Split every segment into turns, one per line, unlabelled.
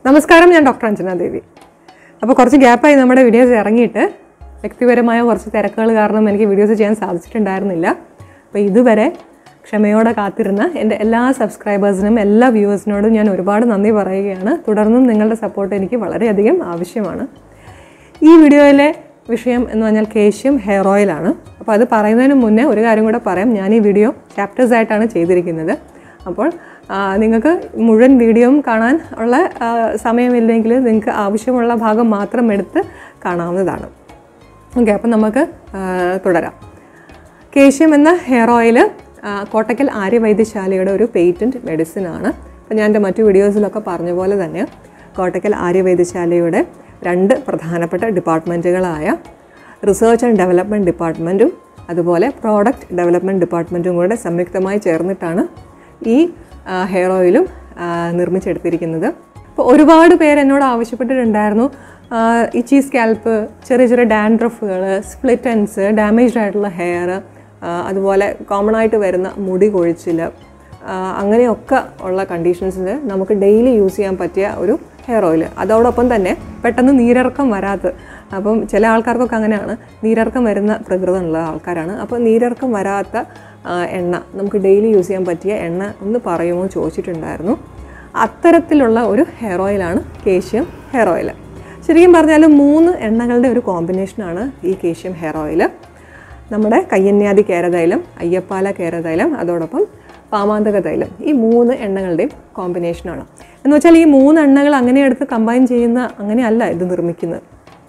നമസ്കാരം ഞാൻ ഡോക്ടർ അഞ്ജന ദേവി അപ്പോൾ കുറച്ച് ഗ്യാപ്പായി നമ്മുടെ വീഡിയോസ് ഇറങ്ങിയിട്ട് വ്യക്തിപരമായ കുറച്ച് തിരക്കുകൾ കാരണം എനിക്ക് വീഡിയോസ് ചെയ്യാൻ സാധിച്ചിട്ടുണ്ടായിരുന്നില്ല അപ്പോൾ ഇതുവരെ ക്ഷമയോടെ കാത്തിരുന്ന എൻ്റെ എല്ലാ സബ്സ്ക്രൈബേഴ്സിനും എല്ലാ വ്യൂവേഴ്സിനോടും ഞാൻ ഒരുപാട് നന്ദി പറയുകയാണ് തുടർന്നും നിങ്ങളുടെ സപ്പോർട്ട് എനിക്ക് വളരെയധികം ആവശ്യമാണ് ഈ വീഡിയോയിലെ വിഷയം എന്ന് പറഞ്ഞാൽ കേശ്യം ഹെയർ ഓയിലാണ് അപ്പോൾ അത് പറയുന്നതിന് മുന്നേ ഒരു കാര്യം കൂടെ പറയാം ഞാൻ ഈ വീഡിയോ ചാപ്റ്റേഴ്സ് ആയിട്ടാണ് ചെയ്തിരിക്കുന്നത് അപ്പോൾ ആ, നിങ്ങൾക്ക് മുഴുവൻ വീഡിയോയും കാണാൻ ഉള്ള ആ, സമയമില്ലെങ്കിൽ നിങ്ങൾക്ക് ആവശ്യമുള്ള ഭാഗം മാത്രം എടുത്ത് കാണാവുന്നതാണ് ഓക്കെ അപ്പം നമുക്ക് ആ, തുടരാം കേശ്യം എന്ന ഹെയർ ഓയിൽ കോട്ടക്കൽ ആര്യവൈദ്യശാലയുടെ ഒരു പേറ്റൻറ്റ് മെഡിസിനാണ് അപ്പോൾ ഞാൻ എൻ്റെ മറ്റു വീഡിയോസിലൊക്കെ പറഞ്ഞ പോലെ തന്നെ കോട്ടക്കൽ ആര്യവൈദ്യശാലയുടെ രണ്ട് പ്രധാനപ്പെട്ട ഡിപ്പാർട്ട്മെൻറ്റുകളായ റിസർച്ച് ആൻഡ് ഡെവലപ്മെൻറ്റ് ഡിപ്പാർട്ട്മെൻറ്റും അതുപോലെ പ്രോഡക്റ്റ് ഡെവലപ്മെൻറ്റ് ഡിപ്പാർട്ട്മെൻറ്റും കൂടെ സംയുക്തമായി ചേർന്നിട്ടാണ് ഈ ആ, ഹെയർ ഓയിലും ആ, നിർമ്മിച്ചെടുത്തിരിക്കുന്നത് അപ്പോൾ ഒരുപാട് പേര് എന്നോട് ആവശ്യപ്പെട്ടിട്ടുണ്ടായിരുന്നു ഇച്ചി സ്കാൽപ്പ് ചെറിയ ചെറിയ ഡാൻഡ്രഫുകൾ സ്പ്ലിറ്റൻസ് ഡാമേജ്ഡ് ആയിട്ടുള്ള ഹെയർ അതുപോലെ കോമൺ ആയിട്ട് വരുന്ന മുടി കൊഴിച്ചിൽ ആ, അങ്ങനെയൊക്കെ ഉള്ള കണ്ടീഷൻസിൽ നമുക്ക് ഡെയിലി യൂസ് ചെയ്യാൻ പറ്റിയ ഒരു ഹെയർ ഓയിൽ അതോടൊപ്പം തന്നെ പെട്ടെന്ന് നീരിറക്കം വരാത്ത അപ്പം ചില ആൾക്കാർക്കൊക്കെ അങ്ങനെയാണ് നീരിറക്കം വരുന്ന പ്രകൃതമുള്ള ആൾക്കാരാണ് അപ്പോൾ നീരിറക്കം വരാത്ത ആ, എണ്ണ നമുക്ക് ഡെയിലി യൂസ് ചെയ്യാൻ പറ്റിയ എണ്ണ ഒന്ന് പറയുമോ എന്ന് ചോദിച്ചിട്ടുണ്ടായിരുന്നു അത്തരത്തിലുള്ള ഒരു ഹെയർ ഓയിലാണ് കേശ്യം ഹെയർ ഓയിൽ ശരിക്കും പറഞ്ഞാൽ മൂന്ന് എണ്ണകളുടെ ഒരു കോമ്പിനേഷനാണ് ഈ കേശ്യം ഹെയർ ഓയിൽ നമ്മുടെ കയ്യന്യാദി കേരതൈലം അയ്യപ്പാല കേരതൈലം അതോടൊപ്പം പാമാന്തക തൈലം ഈ മൂന്ന് എണ്ണകളുടെയും കോമ്പിനേഷനാണ് എന്ന് വെച്ചാൽ ഈ മൂന്ന് എണ്ണകൾ അങ്ങനെ എടുത്ത് കമ്പൈൻ ചെയ്യുന്ന അങ്ങനെയല്ല ഇത് നിർമ്മിക്കുന്നത്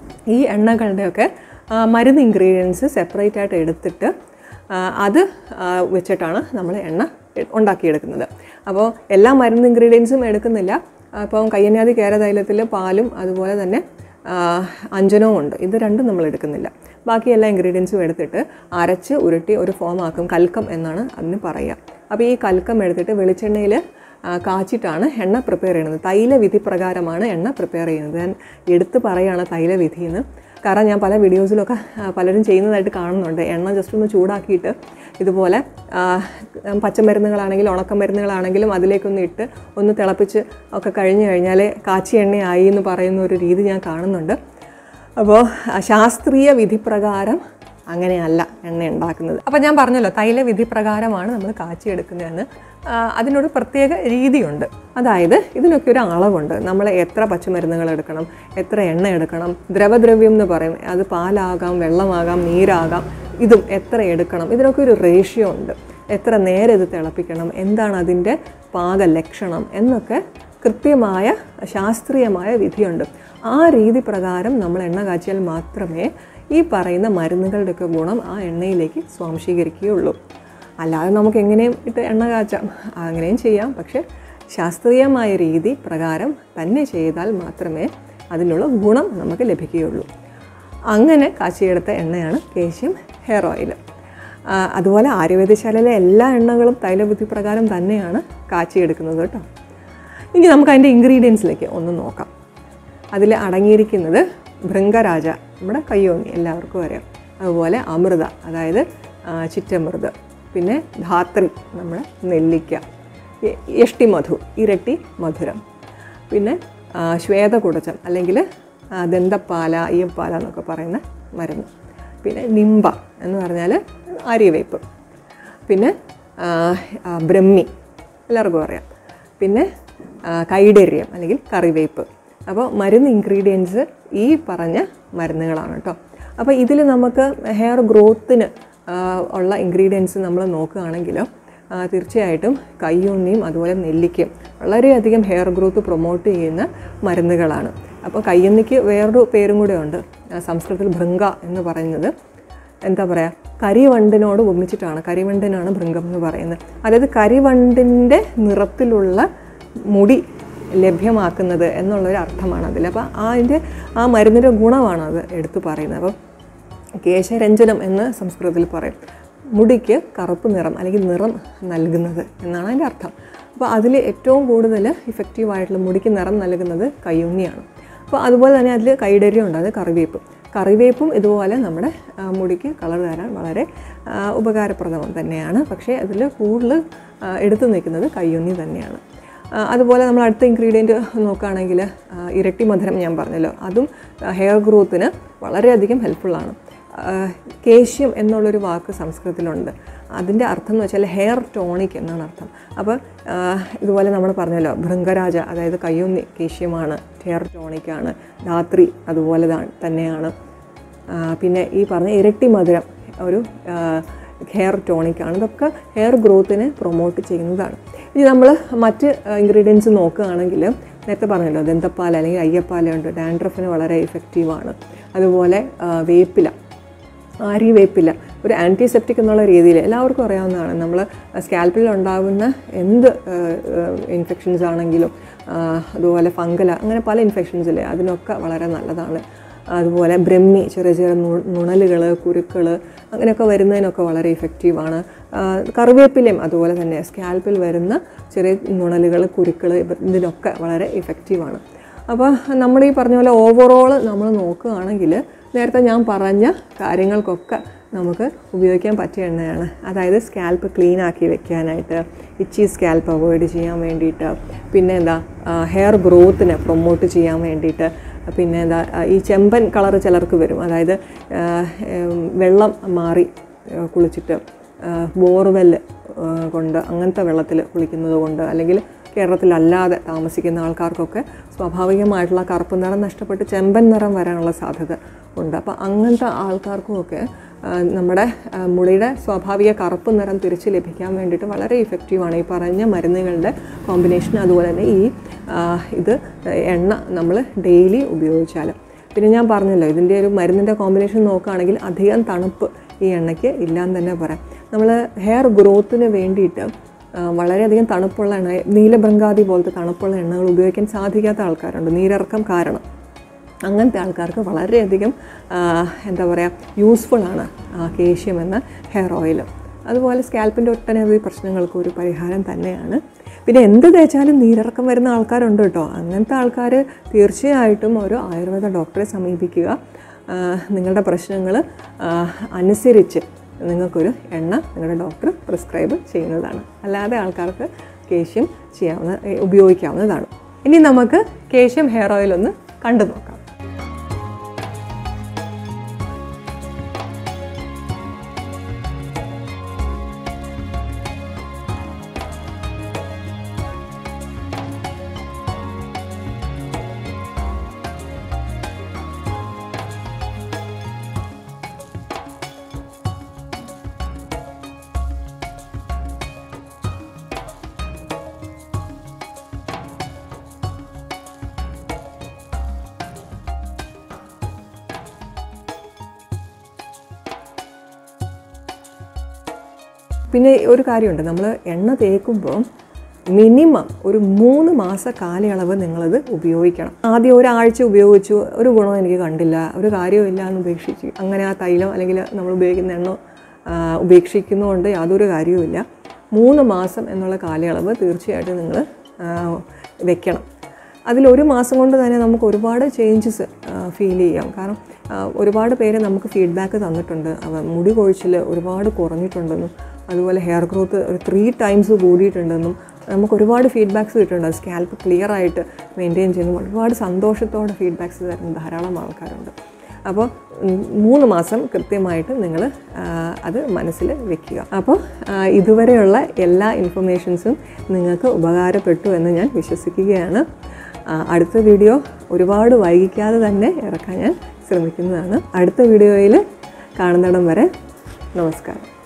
ഈ എണ്ണകളുടെയൊക്കെ ആ, മരുന്ന് ഇൻഗ്രീഡിയൻസ് സെപ്പറേറ്റ് ആയിട്ട് എടുത്തിട്ട് ആ, അത് ആ, വെച്ചിട്ടാണ് നമ്മൾ എണ്ണ എ- ഉണ്ടാക്കിയെടുക്കുന്നത് അപ്പോൾ എല്ലാ മരുന്ന് ഇൻഗ്രീഡിയൻസും എടുക്കുന്നില്ല അപ്പം കയ്യന്യാദി കേരതൈലത്തിൽ പാലും അതുപോലെ തന്നെ ആ, അഞ്ജനവും ഉണ്ട് ഇത് രണ്ടും നമ്മൾ എടുക്കുന്നില്ല ബാക്കി എല്ലാ ഇൻഗ്രീഡിയൻസും എടുത്തിട്ട് അരച്ച് ഉരുട്ടി ഒരു ഫോം ആക്കും കൽക്കം എന്നാണ് അതിന് പറയുക അപ്പോൾ ഈ കൽക്കം എടുത്തിട്ട് വെളിച്ചെണ്ണയിൽ കാച്ചിട്ടാണ് എണ്ണ പ്രിപ്പയർ ചെയ്യുന്നത് തൈലവിധി പ്രകാരമാണ് എണ്ണ പ്രിപ്പയർ ചെയ്യുന്നത് ഞാൻ എടുത്ത് പറയുകയാണ് തൈലവിധി എന്ന് കാരണം ഞാൻ പല വീഡിയോസിലൊക്കെ ആ, പലരും ചെയ്യുന്നതായിട്ട് കാണുന്നുണ്ട് എണ്ണ ജസ്റ്റ് ഒന്ന് ചൂടാക്കിയിട്ട് ഇതുപോലെ ആ, പച്ചമരുന്നുകളാണെങ്കിലും ഉണക്കമരുന്നുകളാണെങ്കിലും അതിലേക്കൊന്ന് ഇട്ട് ഒന്ന് തിളപ്പിച്ച് ഒക്കെ കഴിഞ്ഞ് കഴിഞ്ഞാൽ കാച്ചി എണ്ണയായി എന്ന് പറയുന്ന ഒരു രീതി ഞാൻ കാണുന്നുണ്ട് അപ്പോൾ ശാസ്ത്രീയ വിധിപ്രകാരം അങ്ങനെയല്ല എണ്ണ ഉണ്ടാക്കുന്നത് അപ്പോൾ ഞാൻ പറഞ്ഞല്ലോ തൈല വിധിപ്രകാരമാണ് നമ്മൾ കാച്ചിയെടുക്കുന്നതെന്ന് ആ, അതിനൊരു പ്രത്യേക രീതിയുണ്ട് അതായത് ഇതിനൊക്കെ ഒരു അളവുണ്ട് നമ്മൾ എത്ര പച്ചമരുന്നുകൾ എടുക്കണം എത്ര എണ്ണ എടുക്കണം ദ്രവദ്രവ്യം എന്ന് പറയും അത് പാലാകാം വെള്ളമാകാം നീരാകാം ഇതും എത്ര എടുക്കണം ഇതിനൊക്കെ ഒരു റേഷ്യോ ഉണ്ട് എത്ര നേരം ഇത് തിളപ്പിക്കണം എന്താണ് അതിൻ്റെ പാകലക്ഷണം എന്നൊക്കെ കൃത്യമായ ശാസ്ത്രീയമായ വിധിയുണ്ട് ആ രീതി പ്രകാരം നമ്മൾ എണ്ണ കാച്ചിയാൽ മാത്രമേ ഈ പറയുന്ന മരുന്നുകളുടെയൊക്കെ ഗുണം ആ എണ്ണയിലേക്ക് സ്വാംശീകരിക്കുകയുള്ളൂ അല്ലാതെ നമുക്ക് എങ്ങനെയും ഇട്ട് എണ്ണ കാച്ചാം അങ്ങനെയും ചെയ്യാം പക്ഷേ ശാസ്ത്രീയമായ രീതി പ്രകാരം തന്നെ ചെയ്താൽ മാത്രമേ അതിനുള്ള ഗുണം നമുക്ക് ലഭിക്കുകയുള്ളൂ അങ്ങനെ കാച്ചിയെടുത്ത എണ്ണയാണ് കേശ്യം ഹെയർ ഓയിൽ ആ, അതുപോലെ ആയുർവേദശാലയിലെ എല്ലാ എണ്ണകളും തൈലബുദ്ധി പ്രകാരം തന്നെയാണ് കാച്ചിയെടുക്കുന്നത് കേട്ടോ ഇനി നമുക്ക് അതിൻ്റെ ഇൻഗ്രീഡിയൻസിലേക്ക് ഒന്ന് നോക്കാം അതിൽ അടങ്ങിയിരിക്കുന്നത് ഭൃംഗരാജ നമ്മുടെ കയ്യോന്നി എല്ലാവർക്കും അറിയാം അതുപോലെ അമൃത അതായത് ആ, ചിറ്റമൃത് പിന്നെ ധാത്രി നമ്മുടെ നെല്ലിക്ക യ- യഷ്ടിമധു ഇരട്ടി മധുരം പിന്നെ ആ, ശ്വേതകുടച്ചം അല്ലെങ്കിൽ ആ, ദന്തപ്പാല അയ്യപ്പാല എന്നൊക്കെ പറയുന്ന മരുന്ന് പിന്നെ നിംബ എന്ന് പറഞ്ഞാൽ ആര്യവേപ്പ് പിന്നെ ആ, ആ, ബ്രഹ്മി എല്ലാവർക്കും അറിയാം പിന്നെ ആ, കൈഡര്യം അല്ലെങ്കിൽ കറിവേപ്പ് അപ്പോൾ മരുന്ന് ഇൻഗ്രീഡിയൻസ് ഈ പറഞ്ഞ മരുന്നുകളാണ് കേട്ടോ അപ്പോൾ ഇതിൽ നമുക്ക് ഹെയർ ഗ്രോത്തിന് ഉള്ള ഇൻഗ്രീഡിയൻസ് നമ്മൾ നോക്കുകയാണെങ്കിൽ ആ, തീർച്ചയായിട്ടും കയ്യുണ്ണിയും അതുപോലെ നെല്ലിക്കയും വളരെയധികം ഹെയർ ഗ്രോത്ത് പ്രൊമോട്ട് ചെയ്യുന്ന മരുന്നുകളാണ് അപ്പോൾ കയ്യുണ്ണിക്ക് വേറൊരു പേരും കൂടെ ഉണ്ട് ആ, സംസ്കൃതത്തിൽ ഭൃംഗ എന്ന് പറയുന്നത് എന്താ പറയുക കരിവണ്ടിനോട് ഒന്നിച്ചിട്ടാണ് കരിവണ്ടിനാണ് ഭൃംഗം എന്ന് പറയുന്നത് അതായത് കരിവണ്ടിൻ്റെ നിറത്തിലുള്ള മുടി ലഭ്യമാക്കുന്നത് എന്നുള്ളൊരു അർത്ഥമാണ് അതിൽ അപ്പോൾ അതിൻ്റെ ആ മരുന്നിൻ്റെ ഗുണമാണ് അത് എടുത്തു പറയുന്നത് അപ്പം കേശരഞ്ജനം എന്ന് സംസ്കൃതത്തിൽ പറയും മുടിക്ക് കറുപ്പ് നിറം അല്ലെങ്കിൽ നിറം നൽകുന്നത് എന്നാണ് അതിൻ്റെ അർത്ഥം അപ്പോൾ അതിൽ ഏറ്റവും കൂടുതൽ ഇഫക്റ്റീവായിട്ടുള്ള മുടിക്ക് നിറം നൽകുന്നത് കയ്യുണ്ണിയാണ് അപ്പോൾ അതുപോലെ തന്നെ അതിൽ കൈഡര്യം ഉണ്ട് അത് കറിവേപ്പ് കറിവേപ്പും ഇതുപോലെ നമ്മുടെ ആ, മുടിക്ക് കളർ തരാൻ വളരെ ആ, ഉപകാരപ്രദം തന്നെയാണ് പക്ഷേ അതിൽ കൂടുതൽ ആ, എടുത്തു നിൽക്കുന്നത് കയ്യുണ്ണി തന്നെയാണ് ആ, അതുപോലെ നമ്മൾ അടുത്ത ഇൻഗ്രീഡിയൻറ്റ് നോക്കുകയാണെങ്കിൽ ആ, ഇരട്ടി മധുരം ഞാൻ പറഞ്ഞല്ലോ അതും ഹെയർ ഗ്രോത്തിന് വളരെയധികം ഹെൽപ്ഫുള്ളാണ് കേശ്യം എന്നുള്ളൊരു വാക്ക് സംസ്കൃതത്തിലുണ്ട് അതിൻ്റെ അർത്ഥം എന്ന് വെച്ചാൽ ഹെയർ ടോണിക് എന്നാണ് അർത്ഥം അപ്പോൾ ഇതുപോലെ നമ്മൾ പറഞ്ഞല്ലോ ഭൃംഗരാജ അതായത് കയ്യൊന്നി കേശ്യമാണ് ഹെയർ ടോണിക്കാണ് ധാത്രി അതുപോലെ താ- തന്നെയാണ് ആ, പിന്നെ ഈ പറഞ്ഞ ഇരട്ടി മധുരം ഒരു ഹെയർ ടോണിക്കാണ് ഇതൊക്കെ ഹെയർ ഗ്രോത്തിനെ പ്രൊമോട്ട് ചെയ്യുന്നതാണ് ഇനി നമ്മൾ മറ്റ് ഇൻഗ്രീഡിയൻസ് നോക്കുകയാണെങ്കിൽ നേരത്തെ പറഞ്ഞല്ലോ ദന്തപ്പാൽ അല്ലെങ്കിൽ അയ്യപ്പാലുണ്ട് ഡാൻഡ്രഫിന് വളരെ ഇഫക്റ്റീവാണ് അതുപോലെ ആ, വേപ്പില ആരി വേപ്പില ഒരു ആൻറ്റിസെപ്റ്റിക് എന്നുള്ള രീതിയിൽ എല്ലാവർക്കും അറിയാവുന്നതാണ് നമ്മൾ സ്കാൽപ്പിൽ ഉണ്ടാകുന്ന എന്ത് ഇൻഫെക്ഷൻസ് ആണെങ്കിലും ആ, അതുപോലെ ഫംഗല അങ്ങനെ പല ഇൻഫെക്ഷൻസ് ഇല്ലേ അതിനൊക്കെ വളരെ നല്ലതാണ് അതുപോലെ ബ്രഹ്മി ചെറിയ ചെറിയ നുണലുകൾ കുരുക്കൾ അങ്ങനെയൊക്കെ വരുന്നതിനൊക്കെ വളരെ ഇഫക്റ്റീവാണ് കറിവേപ്പിലയും അതുപോലെ തന്നെ സ്കാൽപ്പിൽ വരുന്ന ചെറിയ നുണലുകൾ കുരുക്കൾ ഇതിനൊക്കെ വളരെ ഇഫക്റ്റീവാണ് അപ്പോൾ നമ്മൾ ഈ പറഞ്ഞ പോലെ ഓവറോൾ നമ്മൾ നോക്കുകയാണെങ്കിൽ നേരത്തെ ഞാൻ പറഞ്ഞ കാര്യങ്ങൾക്കൊക്കെ നമുക്ക് ഉപയോഗിക്കാൻ പറ്റിയ എണ്ണയാണ് അതായത് സ്കാൽപ്പ് ക്ലീൻ ആക്കി വെക്കാനായിട്ട് ഇച്ചി സ്കാൽപ്പ് അവോയ്ഡ് ചെയ്യാൻ വേണ്ടിയിട്ട് പിന്നെ എന്താ ഹെയർ ഗ്രോത്തിനെ പ്രൊമോട്ട് ചെയ്യാൻ വേണ്ടിയിട്ട് പിന്നെ എന്താ ഈ ചെമ്പൻ കളർ ചിലർക്ക് വരും അതായത് ആ, ഉം, വെള്ളം മാറി ആ, കുളിച്ചിട്ട് ബോർവെല്ല് കൊണ്ട് അങ്ങനത്തെ വെള്ളത്തിൽ കുളിക്കുന്നത് കൊണ്ട് അല്ലെങ്കിൽ കേരളത്തിലല്ലാതെ താമസിക്കുന്ന ആൾക്കാർക്കൊക്കെ സ്വാഭാവികമായിട്ടുള്ള കറുപ്പ് നിറം നഷ്ടപ്പെട്ട് ചെമ്പൻ നിറം വരാനുള്ള സാധ്യത ഉണ്ട് അപ്പോൾ അങ്ങനത്തെ ആൾക്കാർക്കുമൊക്കെ ആ, നമ്മുടെ ആ, മുടിയുടെ സ്വാഭാവിക കറുപ്പ് നിറം തിരിച്ച് ലഭിക്കാൻ വേണ്ടിയിട്ട് വളരെ ഇഫക്റ്റീവാണ് ഈ പറഞ്ഞ മരുന്നുകളുടെ കോമ്പിനേഷൻ അതുപോലെ തന്നെ ഈ ആ, ഇത് എണ്ണ നമ്മൾ ഡെയിലി ഉപയോഗിച്ചാൽ പിന്നെ ഞാൻ പറഞ്ഞല്ലോ ഇതിൻ്റെ ഒരു മരുന്നിൻ്റെ കോമ്പിനേഷൻ നോക്കുകയാണെങ്കിൽ അധികം തണുപ്പ് ഈ എണ്ണയ്ക്ക് ഇല്ലാന്ന് തന്നെ പറയാം നമ്മൾ ഹെയർ ഗ്രോത്തിന് വേണ്ടിയിട്ട് ആ, വളരെയധികം തണുപ്പുള്ള എണ്ണ നീലബംഗാതി പോലത്തെ തണുപ്പുള്ള എണ്ണകൾ ഉപയോഗിക്കാൻ സാധിക്കാത്ത ആൾക്കാരുണ്ട് നീരിറക്കം കാരണം അങ്ങനത്തെ ആൾക്കാർക്ക് വളരെയധികം ആ, എന്താ പറയുക യൂസ്ഫുള്ളാണ് കേശ്യം എന്ന ഹെയർ ഓയിൽ അതുപോലെ സ്കാൽപ്പിൻ്റെ ഒട്ടനവധി പ്രശ്നങ്ങൾക്ക് ഒരു പരിഹാരം തന്നെയാണ് പിന്നെ എന്ത് തേച്ചാലും നീരിറക്കം വരുന്ന ആൾക്കാരുണ്ട് കേട്ടോ അങ്ങനത്തെ ആൾക്കാർ തീർച്ചയായിട്ടും ഒരു ആയുർവേദ ഡോക്ടറെ സമീപിക്കുക ആ, നിങ്ങളുടെ പ്രശ്നങ്ങൾ അനുസരിച്ച് നിങ്ങൾക്കൊരു എണ്ണ നിങ്ങളുടെ ഡോക്ടർ പ്രിസ്ക്രൈബ് ചെയ്യുന്നതാണ് അല്ലാതെ ആൾക്കാർക്ക് കേശ്യം ചെയ്യാവുന്ന ഏ, ഉപയോഗിക്കാവുന്നതാണ് ഇനി നമുക്ക് കേശ്യം ഹെയർ ഓയിൽ ഒന്ന് കണ്ടു നോക്കാം പിന്നെ ഒരു കാര്യമുണ്ട് നമ്മൾ എണ്ണ തേക്കുമ്പോൾ മിനിമം ഒരു മൂന്ന് മാസ കാലയളവ് നിങ്ങളത് ഉപയോഗിക്കണം ആദ്യം ഒരാഴ്ച ഉപയോഗിച്ചു ഒരു ഗുണവും എനിക്ക് കണ്ടില്ല ഒരു കാര്യവുമില്ല എന്ന് ഉപേക്ഷിച്ച് അങ്ങനെ ആ തൈലം അല്ലെങ്കിൽ നമ്മൾ ഉപയോഗിക്കുന്ന എണ്ണ ആ, ഉപേക്ഷിക്കുന്നതുകൊണ്ട് യാതൊരു കാര്യവുമില്ല മൂന്ന് മാസം എന്നുള്ള കാലയളവ് തീർച്ചയായിട്ടും നിങ്ങൾ വെക്കണം അതിലൊരു മാസം കൊണ്ട് തന്നെ നമുക്ക് ഒരുപാട് ചേഞ്ചസ് ഫീൽ ചെയ്യാം കാരണം ആ, ഒരുപാട് പേര് നമുക്ക് ഫീഡ്ബാക്ക് തന്നിട്ടുണ്ട് അവ മുടി കൊഴിച്ചിൽ ഒരുപാട് കുറഞ്ഞിട്ടുണ്ടെന്നും അതുപോലെ ഹെയർ ഗ്രോത്ത് ഒരു ത്രീ ടൈംസ് കൂടിയിട്ടുണ്ടെന്നും നമുക്ക് ഒരുപാട് ഫീഡ്ബാക്ക്സ് കിട്ടുന്നുണ്ട് സ്കാൽപ്പ് ക്ലിയർ ആയിട്ട് മെയിൻറ്റെയിൻ ചെയ്യുന്നു ഒരുപാട് സന്തോഷത്തോടെ ഫീഡ്ബാക്ക്സ് തരുന്ന ധാരാളം ആൾക്കാരുണ്ട് അപ്പോൾ ഉം, മൂന്ന് മാസം കൃത്യമായിട്ട് നിങ്ങൾ അത് മനസ്സിൽ വെക്കുക അപ്പോൾ ആ, ഇതുവരെയുള്ള എല്ലാ ഇൻഫർമേഷൻസും നിങ്ങൾക്ക് ഉപകാരപ്പെട്ടു എന്ന് ഞാൻ വിശ്വസിക്കുകയാണ് ആ, അടുത്ത വീഡിയോ ഒരുപാട് വൈകിക്കാതെ തന്നെ ഇറക്കാൻ ഞാൻ ശ്രമിക്കുന്നതാണ് അടുത്ത വീഡിയോയിൽ കാണുന്നിടം വരെ നമസ്കാരം